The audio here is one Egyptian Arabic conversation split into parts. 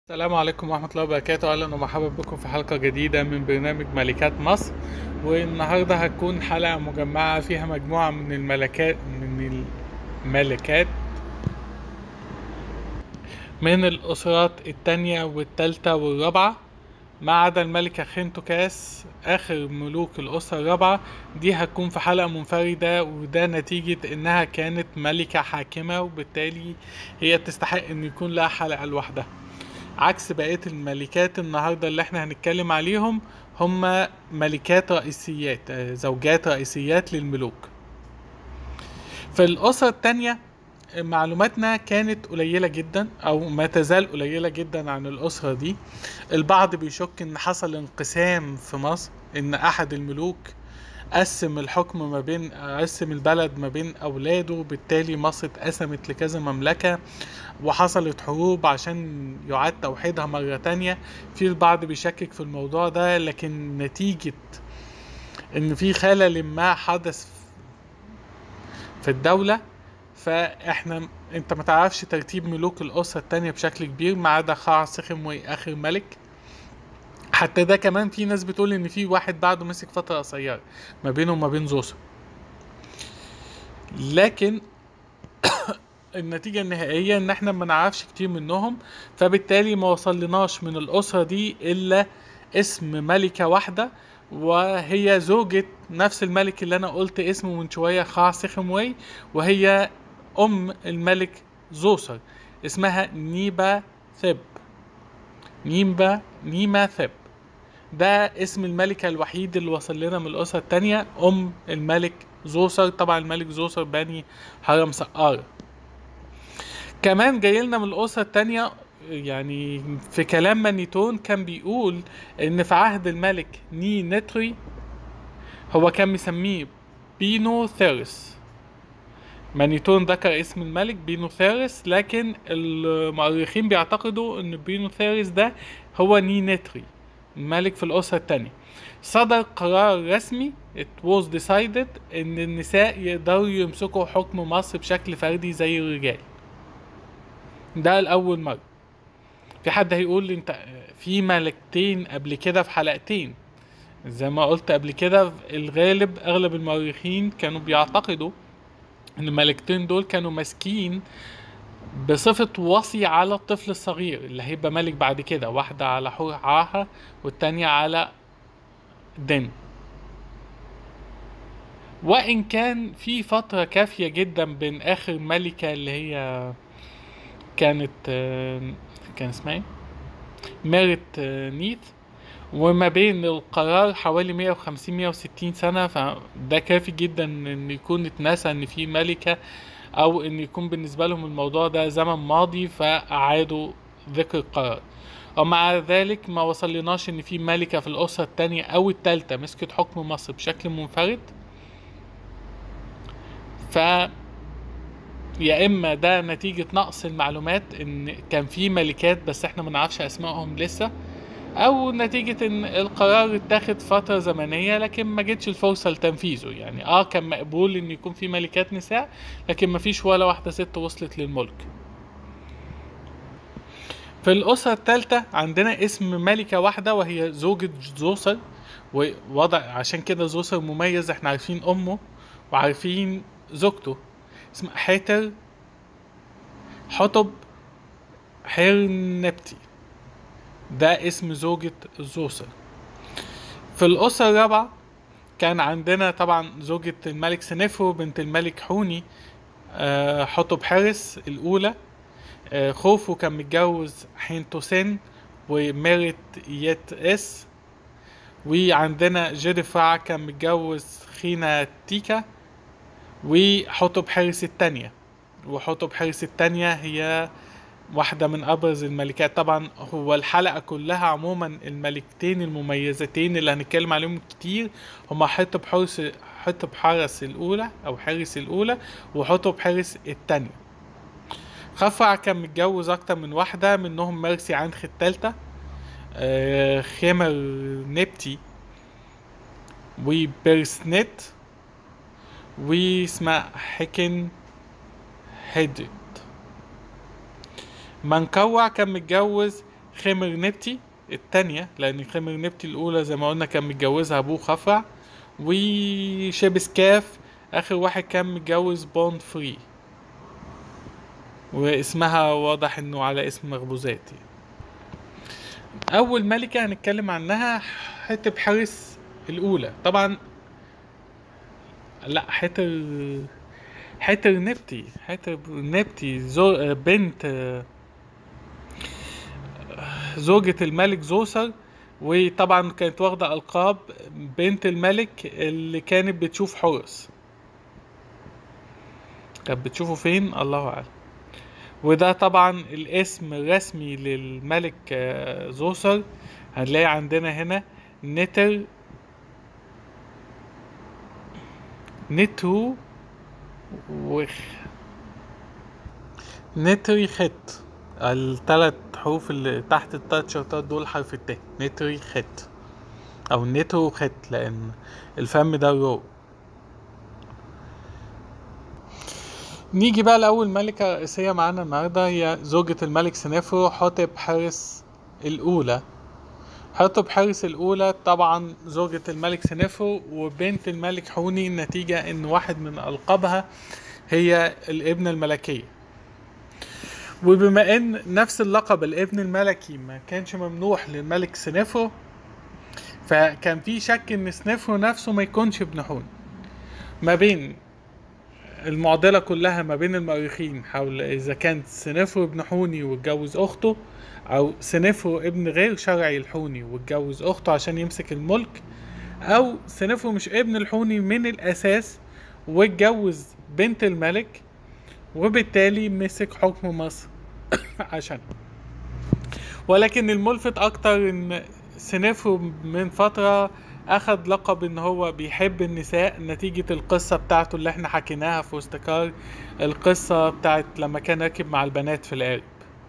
السلام عليكم ورحمة الله وبركاته أهلا ومرحبا بكم في حلقة جديدة من برنامج ملكات مصر والنهاردة هتكون حلقة مجمعة فيها مجموعة من الملكات من الملكات من الأسرات التانية والتالتة والرابعة ما عدا الملكة خنتوكاس آخر ملوك الأسرة الرابعة دي هتكون في حلقة منفردة وده نتيجة إنها كانت ملكة حاكمة وبالتالي هي تستحق إن يكون لها حلقة لوحدها عكس بقية الملكات النهاردة اللي احنا هنتكلم عليهم هم ملكات رئيسيات آه، زوجات رئيسيات للملوك في الأسرة التانية معلوماتنا كانت قليلة جدا أو ما تزال قليلة جدا عن الأسرة دي البعض بيشك إن حصل انقسام في مصر إن أحد الملوك قسم الحكم ما بين قسم البلد ما بين أولاده بالتالي مصر اتقسمت لكذا مملكة وحصلت حروب عشان يعاد توحيدها مرة تانية في البعض بيشكك في الموضوع ده لكن نتيجة ان في خلل ما حدث في الدولة فاحنا انت ما تعرفش ترتيب ملوك الأسرة التانية بشكل كبير ما عدا خاع سخموي آخر ملك حتى ده كمان في ناس بتقول ان في واحد بعده مسك فترة قصيرة ما بينه وما بين زوسر لكن النتيجة النهائية ان احنا ما نعرفش كتير منهم فبالتالي ما وصلناش من الأسرة دي إلا اسم ملكة واحدة وهي زوجة نفس الملك اللي أنا قلت اسمه من شوية خاع سخموي وهي أم الملك زوسر اسمها نيبا ثب نيمبا نيما ثب ده اسم الملكة الوحيد اللي وصل لنا من الأسرة التانية أم الملك زوسر طبعا الملك زوسر بني هرم سقارة كمان جاي لنا من الأسرة التانية يعني في كلام مانيتون كان بيقول إن في عهد الملك ني نتري هو كان مسميه بينو ثيرس مانيتون ذكر اسم الملك بينو ثيرس لكن المؤرخين بيعتقدوا إن بينو ثيرس ده هو ني نتري الملك في الأسرة التانية صدر قرار رسمي it was decided إن النساء يقدروا يمسكوا حكم مصر بشكل فردي زي الرجال ده لأول مرة في حد هيقول لي انت في ملكتين قبل كده في حلقتين زي ما قلت قبل كده الغالب اغلب المؤرخين كانوا بيعتقدوا ان الملكتين دول كانوا ماسكين بصفة وصي على الطفل الصغير اللي هيبقى ملك بعد كده واحدة على حور عاهة والتانية على دن وإن كان في فترة كافية جدا بين آخر ملكة اللي هي كانت آه، كان اسمها ايه؟ ميرت آه، نيث وما بين القرار حوالي 150 160 سنة فده كافي جدا ان يكون اتنسى ان في ملكة او ان يكون بالنسبة لهم الموضوع ده زمن ماضي فاعادوا ذكر القرار ومع ذلك ما وصلناش ان في ملكة في الاسرة التانية او التالتة مسكت حكم مصر بشكل منفرد ف يا اما ده نتيجة نقص المعلومات ان كان في ملكات بس احنا ما نعرفش اسمائهم لسه او نتيجة ان القرار اتاخد فترة زمنية لكن ما جتش الفرصة لتنفيذه يعني اه كان مقبول ان يكون في ملكات نساء لكن ما فيش ولا واحدة ست وصلت للملك في الأسرة الثالثة عندنا اسم ملكة واحدة وهي زوجة زوسر ووضع عشان كده زوسر مميز احنا عارفين أمه وعارفين زوجته اسمها حيتر حطب حيرنبتي ده اسم زوجة زوسر في الأسرة الرابعة كان عندنا طبعا زوجة الملك سنفرو بنت الملك حوني آه، حطب حارس الأولى آه، خوفو كان متجوز حينتوسين وميرت يت اس وعندنا جيرفرع كان متجوز خينا تيكا وحطب حارس التانية وحطب حارس التانية هي واحدة من أبرز الملكات طبعا هو الحلقة كلها عموما الملكتين المميزتين اللي هنتكلم عليهم كتير هما حطب حارس حطب حارس الأولى أو حارس الأولى وحطب حارس التانية خفرع كان متجوز أكتر من واحدة منهم ميرسي عنخ التالتة آه، خمر نبتي وبيرسنت واسمها حكن هيدت منكوع كان متجوز خمر نبتي التانية لأن خمر نبتي الأولى زي ما قلنا كان متجوزها أبوه خفرع وشبس كاف آخر واحد كان متجوز بوند فري واسمها واضح انه على اسم مخبوزات يعني. اول ملكة هنتكلم عنها حتب حارس الاولى طبعا لا حتر حتر نبتي حتر نبتي زو بنت زوجة الملك زوسر وطبعا كانت واخدة ألقاب بنت الملك اللي كانت بتشوف حورس كانت بتشوفه فين الله أعلم وده طبعا الاسم الرسمي للملك آه، زوسر هنلاقي عندنا هنا نتر نترو وخ نتري خت الثلاث حروف اللي تحت الثلاث شرطات دول حرف الت نتري خت او نترو خت لان الفم ده رو نيجي بقى لأول ملكة رئيسية معانا النهاردة هي زوجة الملك سنفرو حتب حارس الأولى حتب حارس الأولى طبعا زوجة الملك سنفرو وبنت الملك حوني نتيجة إن واحد من ألقابها هي الابنة الملكية وبما إن نفس اللقب الابن الملكي ما كانش ممنوح للملك سنفرو فكان في شك إن سنفرو نفسه ما يكونش ابن حوني ما بين المعضلة كلها ما بين المؤرخين حول إذا كان سنفرو ابن حوني واتجوز أخته أو سنفرو ابن غير شرعي الحوني واتجوز أخته عشان يمسك الملك أو سنفرو مش ابن الحوني من الأساس واتجوز بنت الملك وبالتالي مسك حكم مصر عشان ولكن الملفت أكتر إن سنفرو من فترة اخد لقب ان هو بيحب النساء نتيجة القصة بتاعته اللي احنا حكيناها في وستكار القصة بتاعت لما كان راكب مع البنات في القارب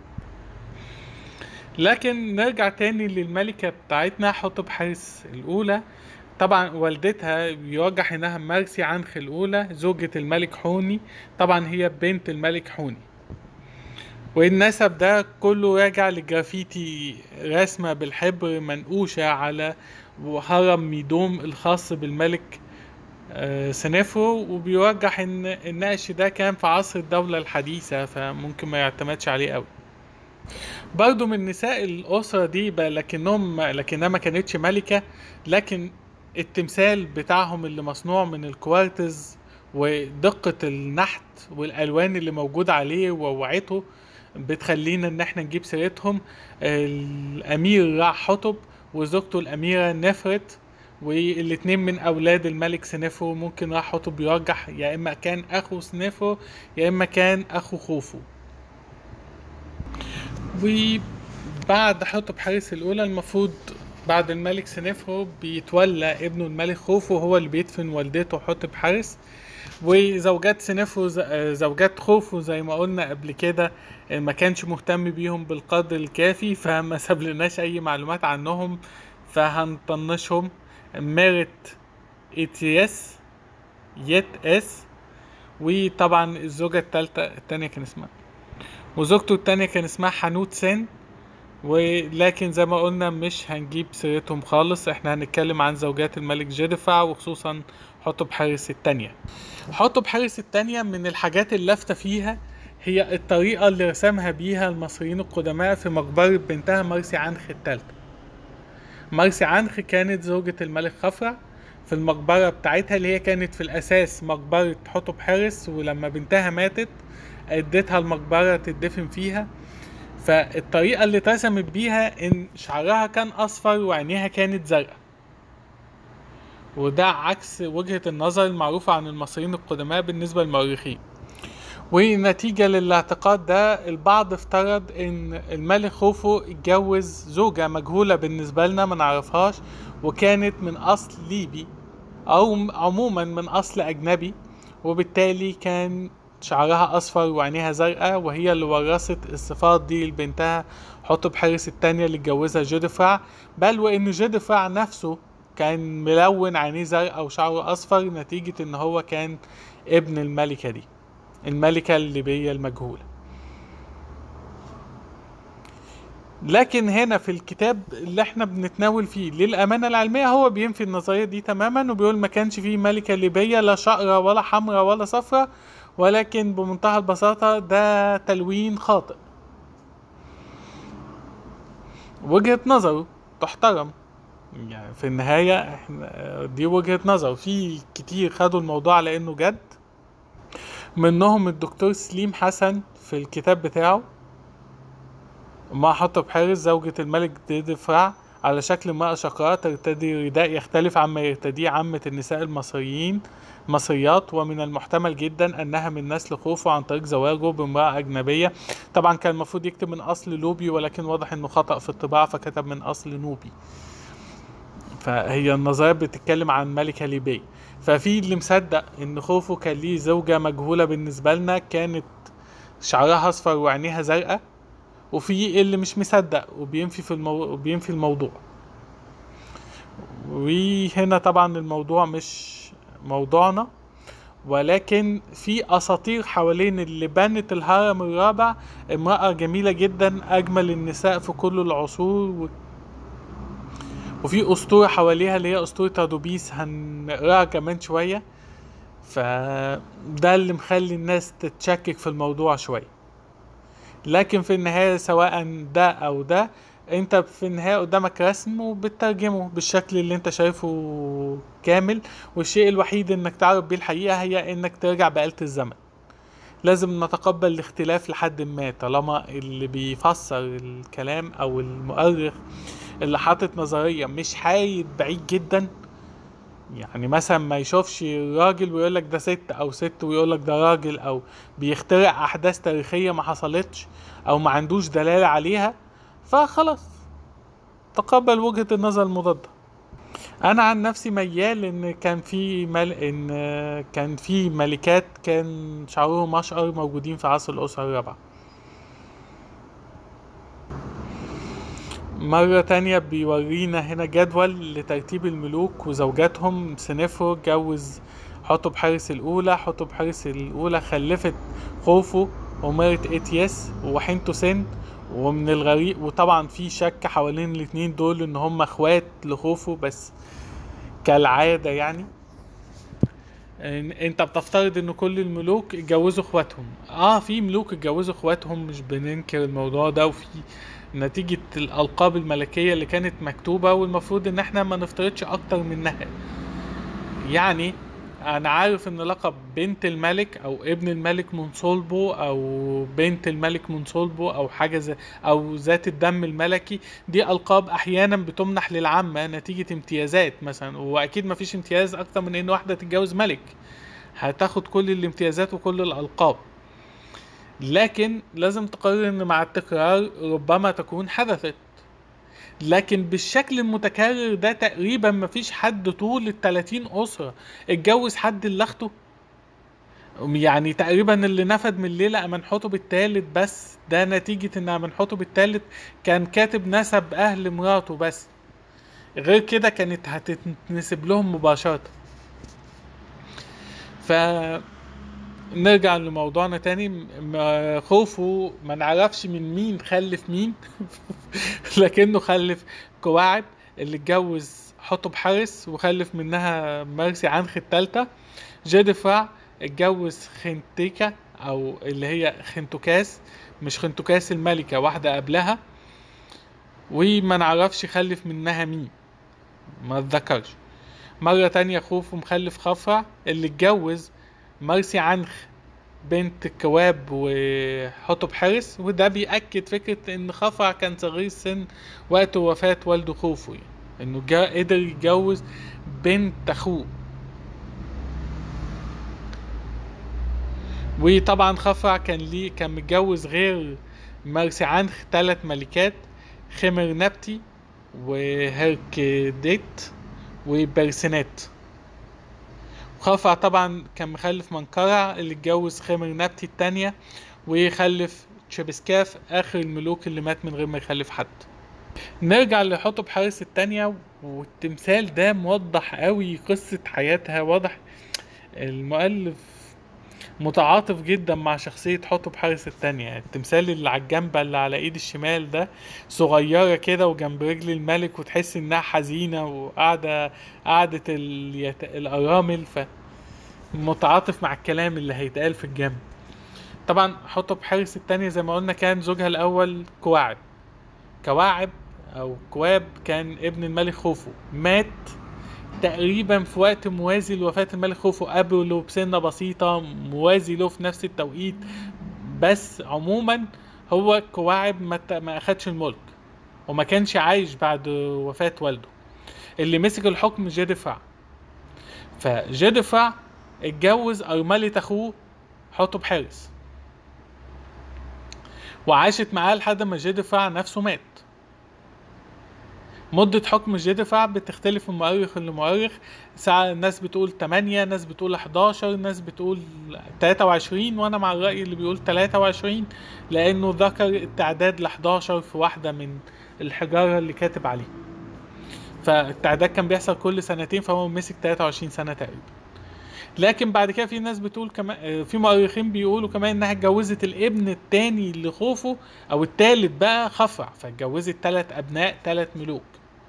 لكن نرجع تاني للملكة بتاعتنا حطب حارس الأولى طبعا والدتها يرجح انها مرسي عنخ الأولى زوجة الملك حوني طبعا هي بنت الملك حوني والنسب ده كله راجع لجرافيتي رسمة بالحبر منقوشة على وهرم ميدوم الخاص بالملك آه، سنفرو وبيرجح ان النقش ده كان في عصر الدولة الحديثة فممكن ما يعتمدش عليه قوي برضو من نساء الأسرة دي بقى لكنهم لكنها ما كانتش ملكة لكن التمثال بتاعهم اللي مصنوع من الكوارتز ودقة النحت والألوان اللي موجودة عليه ووعيته بتخلينا ان احنا نجيب سيرتهم الامير راح حطب وزوجته الاميرة نفرت والاتنين من اولاد الملك سنفرو ممكن راح حطب يرجح يا اما كان اخو سنفرو يا اما كان اخو خوفو وبعد حطب حارس الاولى المفروض بعد الملك سنفرو بيتولى ابنه الملك خوفو هو اللي بيدفن والدته حطب حارس وزوجات سنفرو ز- آه، زوجات خوفو زي ما قلنا قبل كده آه، ما كانش مهتم بيهم بالقدر الكافي فما سابلناش اي معلومات عنهم فهنطنشهم ميرت اتياس يت اس وطبعا الزوجة التالتة التانية كان اسمها وزوجته التانية كان اسمها حنوت سن ولكن زي ما قلنا مش هنجيب سيرتهم خالص احنا هنتكلم عن زوجات الملك جدفع وخصوصا حطب حارس التانية حطب حارس التانية من الحاجات اللافتة فيها هي الطريقة اللي رسمها بيها المصريين القدماء في مقبرة بنتها مرسي عنخ التالتة مرسي عنخ كانت زوجة الملك خفرع في المقبرة بتاعتها اللي هي كانت في الأساس مقبرة حطب حارس ولما بنتها ماتت اديتها المقبرة تدفن فيها فالطريقة اللي اترسمت بيها ان شعرها كان اصفر وعينيها كانت زرقاء وده عكس وجهة النظر المعروفة عن المصريين القدماء بالنسبة للمؤرخين ونتيجة للاعتقاد ده البعض افترض ان الملك خوفو اتجوز زوجة مجهولة بالنسبة لنا ما نعرفهاش وكانت من اصل ليبي او عموما من اصل اجنبي وبالتالي كان شعرها اصفر وعينيها زرقاء وهي اللي ورثت الصفات دي لبنتها حطب حارس التانية اللي اتجوزها جدفع بل وان جدفع نفسه كان ملون عينيه زرقاء وشعره اصفر نتيجة ان هو كان ابن الملكة دي الملكة الليبية المجهولة لكن هنا في الكتاب اللي احنا بنتناول فيه للأمانة العلمية هو بينفي النظرية دي تماما وبيقول ما كانش فيه ملكة ليبية لا شقرة ولا حمراء ولا صفراء ولكن بمنتهى البساطة ده تلوين خاطئ وجهة نظره تحترم يعني في النهاية احنا دي وجهة نظر في كتير خدوا الموضوع على انه جد منهم الدكتور سليم حسن في الكتاب بتاعه ما حطب حارس زوجة الملك ديدفرع على شكل امرأة شقراء ترتدي رداء يختلف عما يرتديه عامة النساء المصريين مصريات ومن المحتمل جدا انها من نسل خوفو عن طريق زواجه بامرأة اجنبية طبعا كان المفروض يكتب من اصل لوبي ولكن واضح انه خطأ في الطباعة فكتب من اصل نوبي فهي النظرية بتتكلم عن ملكة ليبية ففي اللي مصدق ان خوفو كان ليه زوجة مجهولة بالنسبة لنا كانت شعرها اصفر وعينيها زرقاء وفي اللي مش مصدق وبينفي في المو... وبينفي الموضوع وهنا طبعا الموضوع مش موضوعنا ولكن في اساطير حوالين اللي بنت الهرم الرابع امرأة جميلة جدا اجمل النساء في كل العصور و... وفي اسطورة حواليها اللي هي اسطورة ادوبيس هنقراها كمان شوية فده اللي مخلي الناس تتشكك في الموضوع شوية لكن في النهاية سواء ده او ده انت في النهاية قدامك رسم وبتترجمه بالشكل اللي انت شايفه كامل والشيء الوحيد انك تعرف بيه الحقيقة هي انك ترجع بآلة الزمن لازم نتقبل الاختلاف لحد ما طالما اللي بيفسر الكلام او المؤرخ اللي حاطط نظرية مش حايد بعيد جدا يعني مثلا ما يشوفش راجل ويقول لك ده ست او ست ويقول لك ده راجل او بيخترع احداث تاريخيه ما حصلتش او ما عندوش دلاله عليها فخلاص تقبل وجهه النظر المضاده انا عن نفسي ميال ان كان في مل... ان كان في ملكات كان شعرهم اشقر موجودين في عصر الاسره الرابعه مرة تانية بيورينا هنا جدول لترتيب الملوك وزوجاتهم سنفرو اتجوز حطب حارس الأولى حطب حارس الأولى خلفت خوفو ومرت إتياس وحنتو سن ومن الغريب وطبعا في شك حوالين الاتنين دول ان هم اخوات لخوفو بس كالعادة يعني انت بتفترض ان كل الملوك اتجوزوا اخواتهم اه في ملوك اتجوزوا اخواتهم مش بننكر الموضوع ده وفي نتيجة الألقاب الملكية اللي كانت مكتوبة والمفروض إن إحنا ما نفترضش أكتر منها يعني أنا عارف إن لقب بنت الملك أو ابن الملك من صلبه أو بنت الملك من صلبه أو حاجة زي أو ذات الدم الملكي دي ألقاب أحيانا بتمنح للعامة نتيجة امتيازات مثلا وأكيد مفيش امتياز أكتر من إن واحدة تتجوز ملك هتاخد كل الامتيازات وكل الألقاب لكن لازم تقرر ان مع التكرار ربما تكون حدثت لكن بالشكل المتكرر ده تقريبا مفيش حد طول التلاتين أسرة اتجوز حد اللي اخته يعني تقريبا اللي نفد من الليلة أمنحتب التالت بس ده نتيجة ان أمنحتب التالت كان كاتب نسب أهل مراته بس غير كده كانت هتتنسب لهم مباشرة ف نرجع لموضوعنا تاني خوفه ما نعرفش من مين خلف مين لكنه خلف كواعب اللي اتجوز حطب حارس وخلف منها مرسي عنخ التالتة جيدفرع اتجوز خنتيكا او اللي هي خنتوكاس مش خنتوكاس الملكة واحدة قبلها وما نعرفش خلف منها مين ما اتذكرش مرة تانية خوفه مخلف خفرع اللي اتجوز مرسي عنخ بنت كواب وحطب حارس وده بيأكد فكرة ان خفرع كان صغير السن وقت وفاة والده خوفو يعني انه جا قدر يتجوز بنت اخوه وطبعا خفرع كان ليه كان متجوز غير مرسي عنخ ثلاث ملكات خمر نبتي وهركديت وبرسنات خافع طبعا كان مخلف منقرع اللي اتجوز خمر نبتي التانية ويخلف تشبسكاف اخر الملوك اللي مات من غير ما يخلف حد نرجع لحطب حارس التانية والتمثال ده موضح قوي قصة حياتها واضح المؤلف متعاطف جدا مع شخصية حتب حارس التانية يعني التمثال اللي على الجنبة اللي على ايد الشمال ده صغيرة كده وجنب رجل الملك وتحس انها حزينة وقاعدة قعدة اليت... الأرامل ف متعاطف مع الكلام اللي هيتقال في الجنب طبعا حتب حارس التانية زي ما قلنا كان زوجها الأول كواعب كواعب أو كواب كان ابن الملك خوفو مات تقريبا في وقت موازي لوفاة الملك خوفو قبله بسنة بسيطة موازي له في نفس التوقيت بس عموما هو كواعب ما, ت- ما أخدش الملك وما كانش عايش بعد وفاة والده اللي مسك الحكم جدفع فجدفع اتجوز أرملة أخوه حتب حارس وعاشت معاه لحد ما جدفع نفسه مات مدة حكم جدفع بتختلف من مؤرخ لمؤرخ ساعة ناس بتقول 8 ناس بتقول 11 ناس بتقول 23 وانا مع الرأي اللي بيقول 23 لانه ذكر التعداد ل 11 في واحدة من الحجارة اللي كاتب عليه فالتعداد كان بيحصل كل سنتين فهو مسك 23 سنة تقريبا لكن بعد كده في ناس بتقول كمان في مؤرخين بيقولوا كمان انها اتجوزت الابن التاني لخوفو او التالت بقى خفرع فاتجوزت تلات ابناء تلات ملوك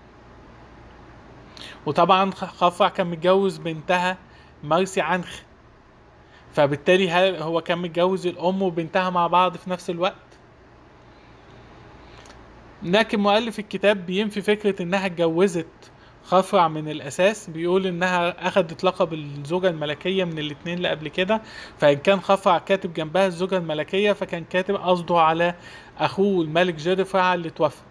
وطبعا خ- خفرع كان متجوز بنتها مرسي عنخ فبالتالي هل هو كان متجوز الام وبنتها مع بعض في نفس الوقت لكن مؤلف الكتاب بينفي فكرة انها اتجوزت خفرع من الاساس بيقول انها اخدت لقب الزوجة الملكية من الاتنين اللي قبل كده فان كان خفرع كاتب جنبها الزوجة الملكية فكان كاتب قصده على اخوه الملك جدفع اللي توفى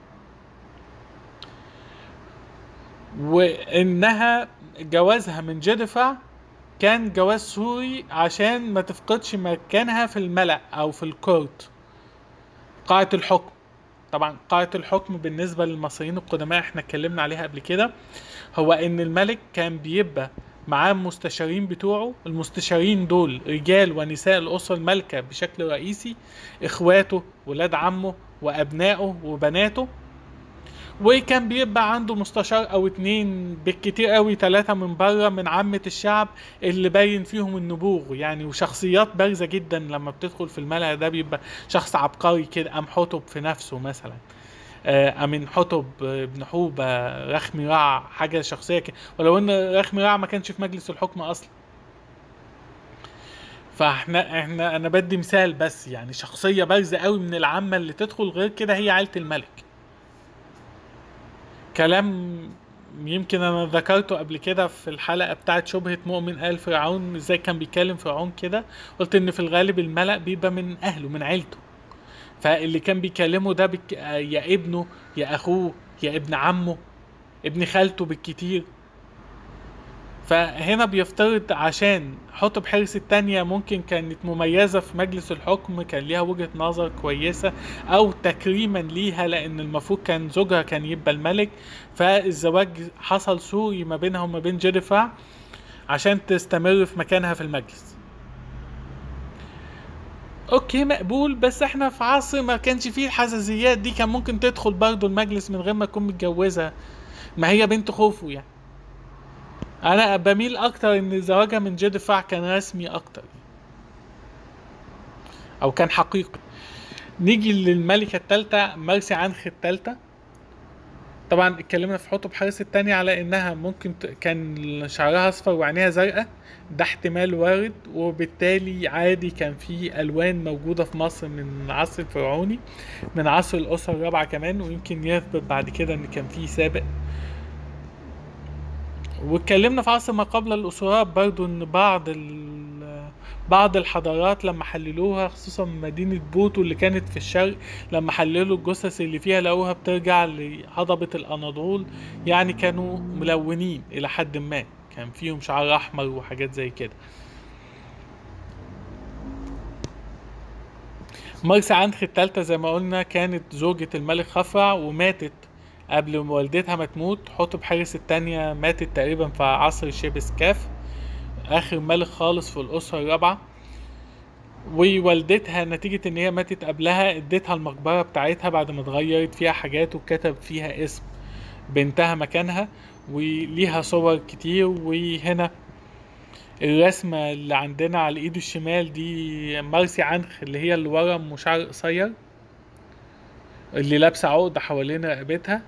وانها جوازها من جدفع كان جواز سوري عشان ما تفقدش مكانها في الملأ او في الكورت قاعة الحكم طبعا قاعة الحكم بالنسبة للمصريين القدماء احنا اتكلمنا عليها قبل كده هو ان الملك كان بيبقى معاه المستشارين بتوعه المستشارين دول رجال ونساء الأسرة المالكة بشكل رئيسي اخواته ولاد عمه وابنائه وبناته وكان بيبقى عنده مستشار او اتنين بالكتير قوي تلاتة من بره من عامة الشعب اللي باين فيهم النبوغ يعني وشخصيات بارزة جدا لما بتدخل في الملأ ده بيبقى شخص عبقري كده ام حتب في نفسه مثلا آه، امين حتب آه، ابن حوبة رخمي رع حاجة شخصية كده ولو ان رخمي رع ما كانش في مجلس الحكم اصلا فاحنا احنا انا بدي مثال بس يعني شخصية بارزة قوي من العامة اللي تدخل غير كده هي عيلة الملك كلام يمكن انا ذكرته قبل كده في الحلقه بتاعت شبهه مؤمن ال فرعون ازاي كان بيتكلم فرعون كده قلت ان في الغالب الملأ بيبقى من اهله من عيلته فاللي كان بيكلمه ده بك... يا ابنه يا اخوه يا ابن عمه ابن خالته بالكتير فهنا بيفترض عشان حتب حرس التانية ممكن كانت مميزة في مجلس الحكم كان ليها وجهة نظر كويسة أو تكريما ليها لأن المفروض كان زوجها كان يبقى الملك فالزواج حصل سوري ما بينها وما بين جينيفر عشان تستمر في مكانها في المجلس اوكي مقبول بس احنا في عصر ما كانش فيه الحساسيات دي كان ممكن تدخل برضه المجلس من غير ما تكون متجوزة ما هي بنت خوفو يعني انا بميل اكتر ان زواجها من جيدفع كان رسمي اكتر او كان حقيقي نيجي للملكة التالتة مرسي عنخ التالتة طبعا اتكلمنا في حتب حارس التانية على انها ممكن ت... كان شعرها اصفر وعينيها زرقاء ده احتمال وارد وبالتالي عادي كان في الوان موجودة في مصر من العصر الفرعوني من عصر الاسرة الرابعة كمان ويمكن يثبت بعد كده ان كان في سابق واتكلمنا في عصر ما قبل الاسرات برضو ان بعض ال... بعض الحضارات لما حللوها خصوصا مدينة بوتو اللي كانت في الشرق لما حللوا الجثث اللي فيها لقوها بترجع لهضبة الأناضول يعني كانوا ملونين إلى حد ما كان فيهم شعر أحمر وحاجات زي كده مرسى عنخ التالتة زي ما قلنا كانت زوجة الملك خفرع وماتت قبل ما والدتها ما تموت حتب حارس التانية ماتت تقريبا في عصر شيبس كاف اخر ملك خالص في الاسره الرابعه ووالدتها نتيجة ان هي ماتت قبلها اديتها المقبرة بتاعتها بعد ما اتغيرت فيها حاجات وكتب فيها اسم بنتها مكانها وليها صور كتير وهنا الرسمة اللي عندنا على ايده الشمال دي مارسي عنخ اللي هي اللي ورا ام شعر قصير اللي لابسة عقدة حوالين رقبتها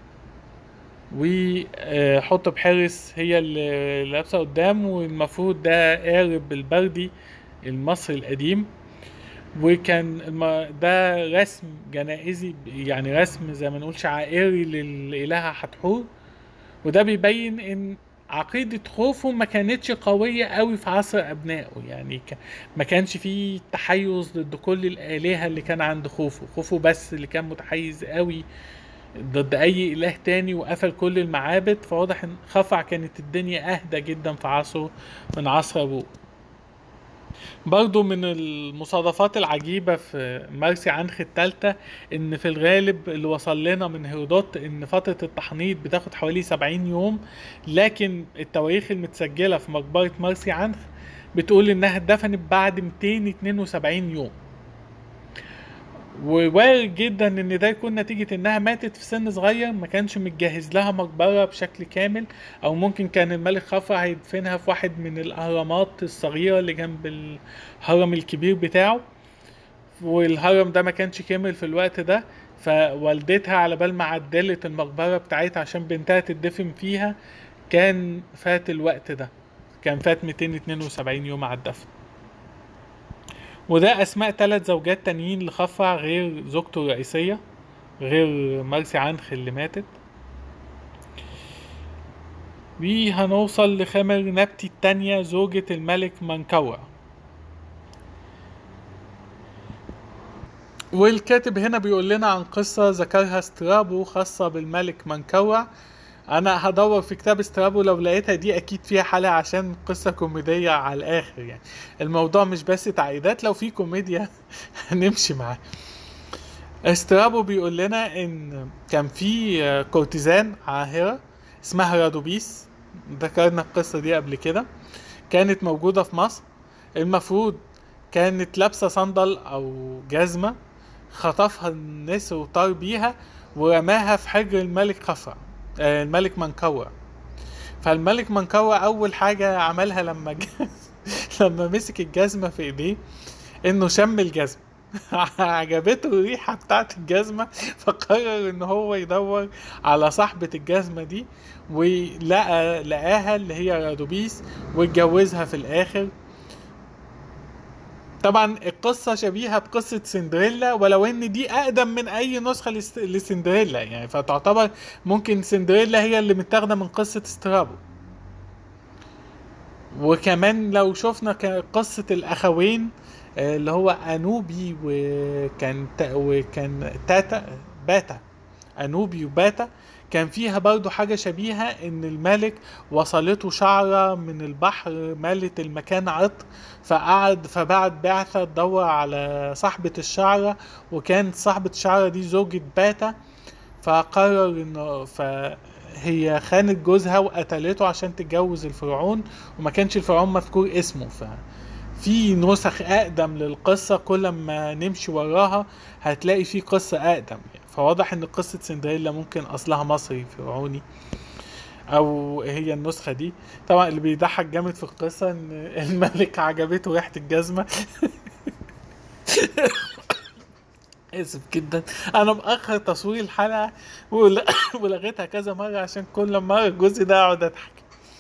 وحط بحرس هي اللي لابسة قدام والمفروض ده قارب البردي المصري القديم وكان الم- ده رسم جنائزي يعني رسم زي ما نقول شعائري للإلهة حتحور وده بيبين ان عقيدة خوفو ما كانتش قوية قوي في عصر أبنائه يعني ك- ما كانش فيه تحيز ضد كل الآلهة اللي كان عند خوفو خوفو بس اللي كان متحيز قوي ضد أي إله تاني وقفل كل المعابد فواضح إن خفع كانت الدنيا أهدى جدا في عصره من عصر أبوه برضو من المصادفات العجيبة في مرسي عنخ التالتة ان في الغالب اللي وصل لنا من هيرودوت ان فترة التحنيط بتاخد حوالي 70 يوم لكن التواريخ المتسجلة في مقبرة مرسي عنخ بتقول انها اتدفنت بعد 272 يوم ووارد جدا ان ده يكون نتيجة انها ماتت في سن صغير ما كانش متجهز لها مقبرة بشكل كامل او ممكن كان الملك خفرع هيدفنها في واحد من الاهرامات الصغيرة اللي جنب الهرم الكبير بتاعه والهرم ده ما كانش كامل في الوقت ده فوالدتها على بال ما عدلت المقبرة بتاعتها عشان بنتها تدفن فيها كان فات الوقت ده كان فات 272 يوم على الدفن وده اسماء ثلاث زوجات تانيين لخفرع غير زوجته الرئيسية غير مرسي عنخ اللي ماتت وهنوصل لخمر نبتي التانية زوجة الملك منكوع والكاتب هنا بيقول لنا عن قصة ذكرها سترابو خاصة بالملك منكوع انا هدور في كتاب سترابو لو لقيتها دي اكيد فيها حلقة عشان قصة كوميدية على الاخر يعني الموضوع مش بس تعقيدات لو في كوميديا هنمشي معاه استرابو بيقول لنا ان كان في كورتيزان عاهرة اسمها رادوبيس ذكرنا القصة دي قبل كده كانت موجودة في مصر المفروض كانت لابسة صندل او جزمة خطفها الناس وطار بيها ورماها في حجر الملك خفرع آه، الملك منكوع فالملك منكوع اول حاجة عملها لما ج... لما مسك الجزمة في ايديه انه شم الجزمة عجبته الريحة بتاعت الجزمة فقرر ان هو يدور على صاحبة الجزمة دي ولقى لقاها اللي هي رادوبيس واتجوزها في الاخر طبعا القصة شبيهة بقصة سندريلا ولو ان دي اقدم من اي نسخة لس- لسندريلا يعني فتعتبر ممكن سندريلا هي اللي متاخدة من قصة سترابو وكمان لو شفنا ك- قصة الاخوين آه، اللي هو انوبي وكان تا وكان تاتا باتا انوبي وباتا كان فيها برضو حاجة شبيهة ان الملك وصلته شعرة من البحر مالت المكان عطر فقعد فبعت بعثة تدور على صاحبة الشعرة وكانت صاحبة الشعرة دي زوجة باتا فقرر انه فهي خانت جوزها وقتلته عشان تتجوز الفرعون وما كانش الفرعون مذكور اسمه ف في نسخ اقدم للقصه كل ما نمشي وراها هتلاقي في قصه اقدم يعني فواضح ان قصه سندريلا ممكن اصلها مصري فرعوني او هي النسخه دي طبعا اللي بيضحك جامد في القصه ان الملك عجبته ريحه الجزمه اسف جدا انا مأخر تصوير الحلقه ول- ولغيتها كذا مره عشان كل مره الجزء ده اقعد اضحك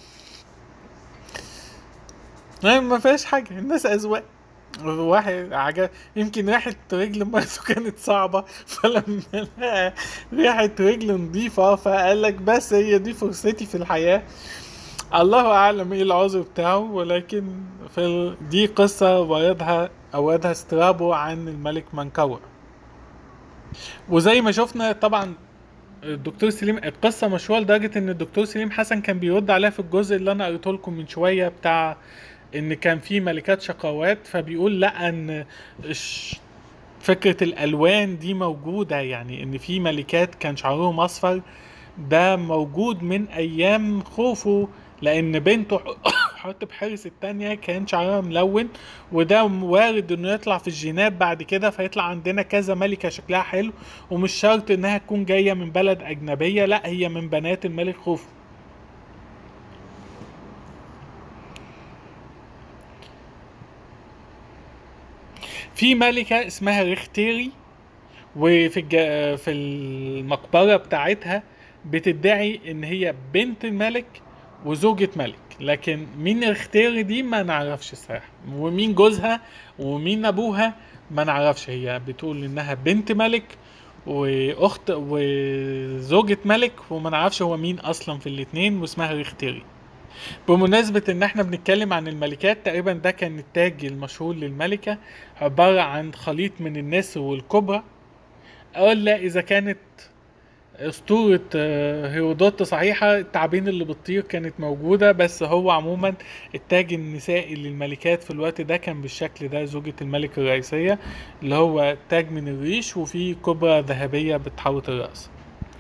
يعني ما فيهاش حاجه الناس اذواق واحد عجب يمكن ريحة رجل مرته كانت صعبة فلما لقى ريحة رجل نظيفة فقال لك بس هي دي فرصتي في الحياة الله أعلم إيه العذر بتاعه ولكن في ال- دي قصة وردها أوردها سترابو عن الملك منكوع وزي ما شفنا طبعا الدكتور سليم القصة مشهورة لدرجة إن الدكتور سليم حسن كان بيرد عليها في الجزء اللي أنا قريته لكم من شوية بتاع إن كان في ملكات شقوات فبيقول لأ إن الش- فكرة الألوان دي موجودة يعني إن في ملكات كان شعرهم أصفر ده موجود من أيام خوفو لأن بنته حتب حارس التانية كان شعرها ملون وده وارد إنه يطلع في الجينات بعد كده فيطلع عندنا كذا ملكة شكلها حلو ومش شرط إنها تكون جاية من بلد أجنبية لأ هي من بنات الملك خوفو في ملكة اسمها ريختيري وفي الج... في المقبرة بتاعتها بتدعي ان هي بنت الملك وزوجة ملك لكن مين ريختيري دي ما نعرفش الصراحة ومين جوزها ومين ابوها ما نعرفش هي بتقول انها بنت ملك واخت وزوجة ملك وما نعرفش هو مين اصلا في الاتنين واسمها ريختيري بمناسبة ان احنا بنتكلم عن الملكات تقريبا ده كان التاج المشهور للملكة عبارة عن خليط من النسر والكبرى الا اذا كانت اسطورة آه، هيرودوت صحيحة التعابين اللي بتطير كانت موجودة بس هو عموما التاج النسائي للملكات في الوقت ده كان بالشكل ده زوجة الملك الرئيسية اللي هو تاج من الريش وفيه كبرى ذهبية بتحوط الرأس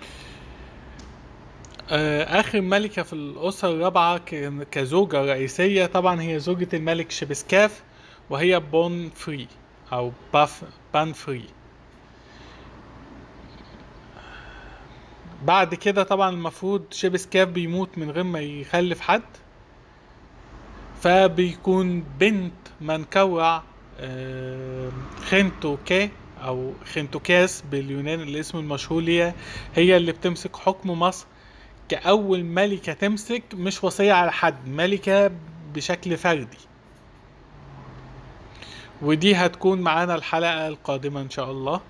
آه، آخر ملكة في الأسرة الرابعة ك- كزوجة رئيسية طبعا هي زوجة الملك شبسكاف وهي بون فري أو باف بان فري بعد كده طبعا المفروض شبسكاف بيموت من غير ما يخلف حد فبيكون بنت منكوع آه، خنتوكا او خنتوكاس باليونان الاسم المشهور ليها هي اللي بتمسك حكم مصر كأول ملكة تمسك مش وصية على حد ملكة بشكل فردي ودي هتكون معانا الحلقة القادمة إن شاء الله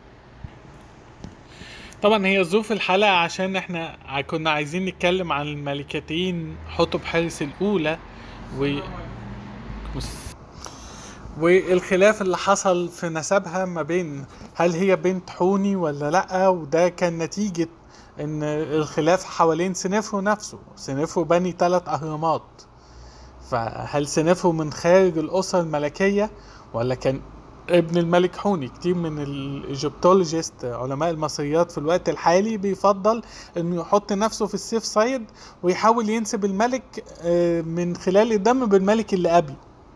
طبعا هي ظروف الحلقة عشان احنا ع- كنا عايزين نتكلم عن الملكتين حتب حارس الأولى و بص. والخلاف اللي حصل في نسبها ما بين هل هي بنت حوني ولا لأ وده كان نتيجة ان الخلاف حوالين سنفرو نفسه سنفرو بني ثلاث اهرامات فهل سنفرو من خارج الاسره الملكيه ولا كان ابن الملك حوني كتير من الايجيبتولوجيست علماء المصريات في الوقت الحالي بيفضل انه يحط نفسه في السيف سايد ويحاول ينسب الملك آه، من خلال الدم بالملك اللي قبله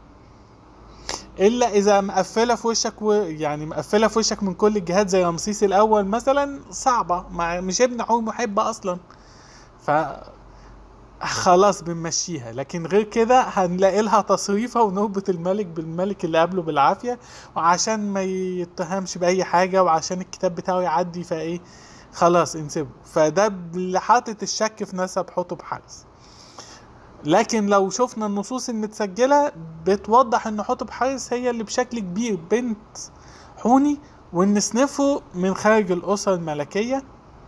الا اذا مقفله في وشك و... يعني مقفله في وشك من كل الجهات زي رمسيس الاول مثلا صعبه مع... مش ابن حور محبه اصلا ف خلاص بنمشيها لكن غير كده هنلاقي لها تصريفه ونربط الملك بالملك اللي قبله بالعافيه وعشان ما يتهمش باي حاجه وعشان الكتاب بتاعه يعدي فايه خلاص انسبه فده اللي حاطط الشك في نسب حتب حارس لكن لو شفنا النصوص المتسجلة بتوضح ان حتب حارس هي اللي بشكل كبير بنت حوني وان سنفرو من خارج الأسرة الملكية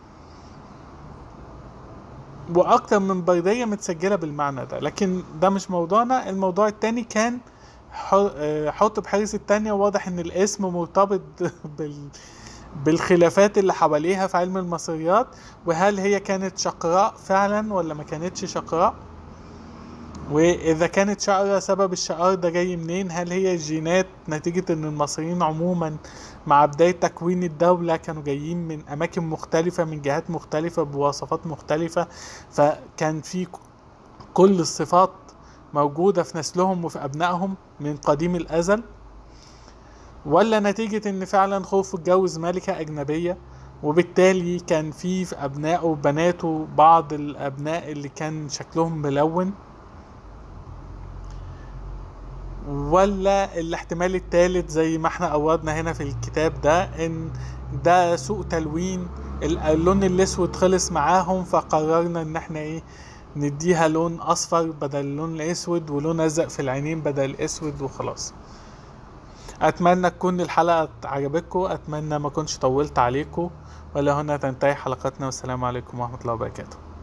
وأكتر من بردية متسجلة بالمعنى ده لكن ده مش موضوعنا الموضوع التاني كان ح- آه، حتب حارس التانية واضح ان الاسم مرتبط بال بالخلافات اللي حواليها في علم المصريات وهل هي كانت شقراء فعلا ولا ما كانتش شقراء واذا كانت شقرة سبب الشقار ده جاي منين هل هي جينات نتيجة ان المصريين عموما مع بداية تكوين الدولة كانوا جايين من اماكن مختلفة من جهات مختلفة بوصفات مختلفة فكان في ك- كل الصفات موجودة في نسلهم وفي ابنائهم من قديم الازل ولا نتيجة ان فعلا خوف اتجوز ملكة اجنبية وبالتالي كان في في ابنائه وبناته بعض الابناء اللي كان شكلهم ملون ولا الاحتمال الثالث زي ما احنا اوردنا هنا في الكتاب ده ان ده سوء تلوين ال- اللون الاسود خلص معاهم فقررنا ان احنا ايه نديها لون اصفر بدل اللون الاسود ولون ازرق في العينين بدل الاسود وخلاص اتمنى تكون الحلقة عجبتكم اتمنى ما كنتش طولت عليكم ولا هنا تنتهي حلقتنا والسلام عليكم ورحمة الله وبركاته